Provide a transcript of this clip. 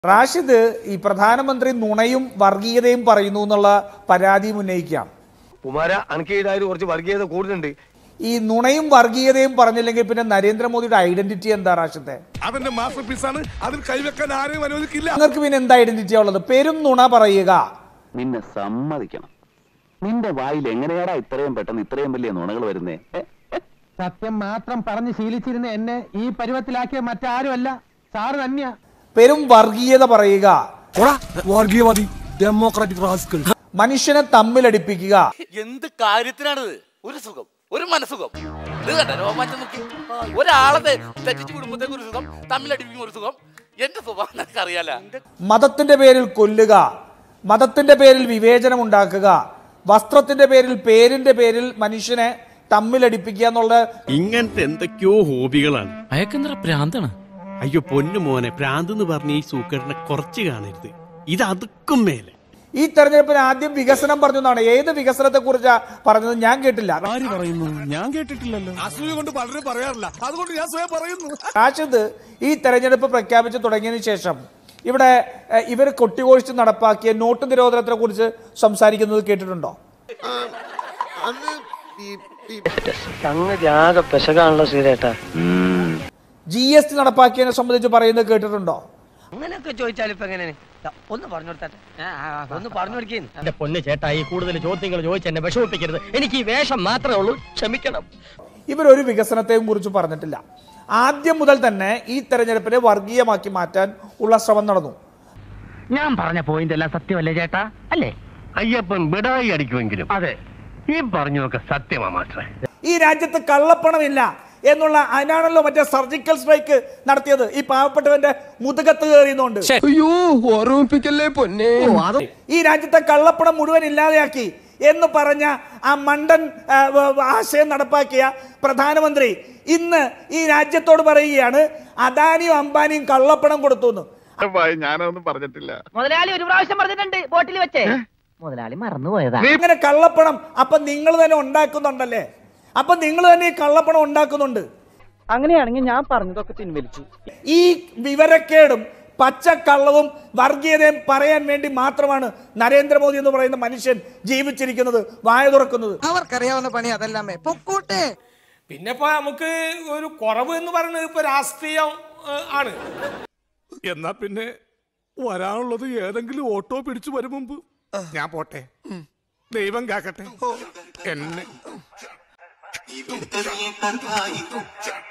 റാഷിദ് ഈ പ്രധാനമന്ത്രി നുണയും വർഗീയതയും പറയുന്നു എന്നുള്ള പരാതിയും ഉന്നയിക്കാം കുമാര അനക്ക് ഇതായാലും കുറച്ച് വർഗീയത കൂടുതലുണ്ട് ഈ നുണയും വർഗീയതയും പറഞ്ഞില്ലെങ്കിൽ പിന്നെ നരേന്ദ്രമോദിയുടെ ഐഡന്റിറ്റി എന്താ റാഷിദെ അതെന്റെ മാസ്റ്റർ പീസാണ് അതിൽ കൈവെക്കാൻ ആരെയും അനുവദിക്കില്ല നിങ്ങൾക്ക് പിന്നെ എന്താ ഐഡന്റിറ്റിയാ ഉള്ളത് പെരും നുണ പറയുക നിന്നെ സമ്മതിക്കണം നിന്റെ വായിൽ എങ്ങനെയാടാ ഇത്രയും പെട്ടെന്ന് ഇത്രയും വലിയ നുണകൾ വരുന്നേ ഏ? സത്യം മാത്രം പറഞ്ഞ് ശീലിച്ചിരുന്ന എന്നെ ഈ പരുവത്തിലാക്കിയ മറ്റാരുമല്ല സാറ് തന്നെയാ പെരും വർഗീയത പറയുക വർഗീയവാദി ഡെമോക്രാറ്റിക് റാസ്കൾ മനുഷ്യനെ തമ്മിലടിപ്പിക്കുക എന്ത് കാര്യത്തിനാണിത് ഒരു സുഖം ഒരു മനസുഖം ഇത് കണ്ട രോമാറ്റം നോക്കി ഒരാളെ തെ- തെറ്റിച്ച് കുടുംബത്തേക്ക് ഒരു സുഖം തമ്മിലടിപ്പിക്കും ഒരു സുഖം എന്റെ സ്വഭാവം നിനക്ക് അറിയാല മതത്തിന്റെ പേരിൽ കൊല്ലുക മതത്തിന്റെ പേരിൽ വിവേചനം ഉണ്ടാക്കുക വസ്ത്രത്തിന്റെ പേരിൽ പേരിന്റെ പേരിൽ മനുഷ്യനെ തമ്മിലടിപ്പിക്കുക എന്നുള്ള ഇങ്ങനത്തെ എന്തൊക്കെയോ ഹോബികളാണ് അയക്കെന്തറ പ്രാന്താണ് അയ്യോ പൊന്നു മോനെ പ്രാന്ത് എന്ന് പറഞ്ഞ ഈ സൂക്കറിനെ കുറച്ച് കാണരുത് ഇത് അതുക്കും മേലെ ഈ തെരഞ്ഞെടുപ്പിന് ആദ്യം വികസനം പറഞ്ഞു എന്നാണ് ഏത് വികസനത്തെ കുറിച്ചാ പറഞ്ഞത് ഞാൻ കേട്ടില്ല ആര് പറയുന്നു ഞാൻ കേട്ടിട്ടില്ലല്ലോ അസൂയ കൊണ്ട് പലരും പറയാറില്ല അതുകൊണ്ട് ഞാൻ സ്വയം പറയുന്നു റാഷിദ് ഈ തെരഞ്ഞെടുപ്പ് പ്രഖ്യാപിച്ച് തുടങ്ങിയതിനു ശേഷം ഇവിടെ എഹ്, ഇവർ കൊട്ടിഘോഷിച്ച് നടപ്പാക്കിയ നോട്ട് നിരോധനത്തെ കുറിച്ച് സംസാരിക്കുന്നത് കേട്ടിട്ടുണ്ടോ സംഗതി ആകെ പെശകാണല്ലോ ശ്രീരേട്ടാ ഉം. ജി എസ് ടി നടപ്പാക്കിയതിനെ സംബന്ധിച്ച് പറയുന്നത് കേട്ടിട്ടുണ്ടോ അങ്ങനെയൊക്കെ ചോദിച്ചാൽ ഇപ്പൊ എങ്ങനെയാണ് ഒന്ന് പറഞ്ഞു കൊടുത്താട്ടെ ഒന്ന് പറഞ്ഞു കൊടുക്കേ എന്റെ പൊന്ന് ചേട്ടായി കൂടുതൽ ചോദ്യങ്ങൾ ചോദിച്ച് എന്നെ വിഷമിപ്പിക്കരുത് എനിക്ക് ഈ വേഷം മാത്രമേ ഉള്ളൂ ക്ഷമിക്കണം ഇവരൊരു വികസനത്തെയും കുറിച്ച് പറഞ്ഞിട്ടില്ല ആദ്യം മുതൽ തന്നെ ഈ തെരഞ്ഞെടുപ്പിനെ വർഗീയമാക്കി മാറ്റാൻ ഉള്ള ശ്രമം നടന്നു ഞാൻ പറഞ്ഞ പോയിന്റ് എല്ലാം സത്യമല്ലേ ചേട്ടാ അല്ലേ അയ്യപ്പൻ ബിടായി അടിക്കുമെങ്കിലും അതെ ഈ പറഞ്ഞതൊക്കെ സത്യമാ മാസ്റ്ററെ ഈ രാജ്യത്ത് കള്ളപ്പണമില്ല എന്നുള്ള അതിനാണല്ലോ മറ്റേ സർജിക്കൽ സ്ട്രൈക്ക് നടത്തിയത് ഈ പാവപ്പെട്ടവന്റെ മുതുകത്ത് കയറിയുന്നുണ്ട് അയ്യോ ഓർമ്മിപ്പിക്കല്ലേ പൊന്നെ ഈ രാജ്യത്തെ കള്ളപ്പണം മുഴുവൻ ഇല്ലാതെയാക്കി എന്ന് പറഞ്ഞ ആ മണ്ടൻ ആ, വ- വ- ആശയം നടപ്പാക്കിയ പ്രധാനമന്ത്രി ഇന്ന് ഈ രാജ്യത്തോട് പറയുകയാണ് അദാനിയും അംബാനിയും കള്ളപ്പണം കൊടുത്തു എന്ന് ഞാനൊന്നും പറഞ്ഞിട്ടില്ല മുതലാളി ഒരു പ്രാവശ്യം പറഞ്ഞിട്ടുണ്ട് ബോട്ടിൽ വെച്ചേ മുതലാളി മറന്നുപോയതാ ഇങ്ങനെ കള്ളപ്പണം അപ്പൊ നിങ്ങൾ തന്നെ ഉണ്ടാക്കുന്നുണ്ടല്ലേ അപ്പൊ നിങ്ങൾ തന്നെ ഈ കള്ളപ്പണം ഉണ്ടാക്കുന്നുണ്ട് അങ്ങനെയാണെങ്കിൽ ഞാൻ പറഞ്ഞതൊക്കെ പിൻവലിച്ചു ഈ വിവരക്കേടും പച്ചക്കള്ളവും വർഗീയതയും പറയാൻ വേണ്ടി മാത്രമാണ് നരേന്ദ്രമോദി എന്ന് പറയുന്ന മനുഷ്യൻ ജീവിച്ചിരിക്കുന്നത് വായ തുറക്കുന്നത് അവർക്കറിയാവുന്ന പണി അതല്ലാമേ പൊക്കോട്ടെ പിന്നെ ഇപ്പൊ നമുക്ക് ഒരു കുറവ് എന്ന് പറയുന്നത് ഇപ്പൊ രാഷ്ട്രീയം ഏഹ്, ആണ് എന്നാ പിന്നെ വരാനുള്ളത് ഏതെങ്കിലും ഓട്ടോ പിടിച്ചു വരും മുമ്പ് ഞാൻ പോട്ടെ ദൈവം കാക്കട്ടെ എന്നെ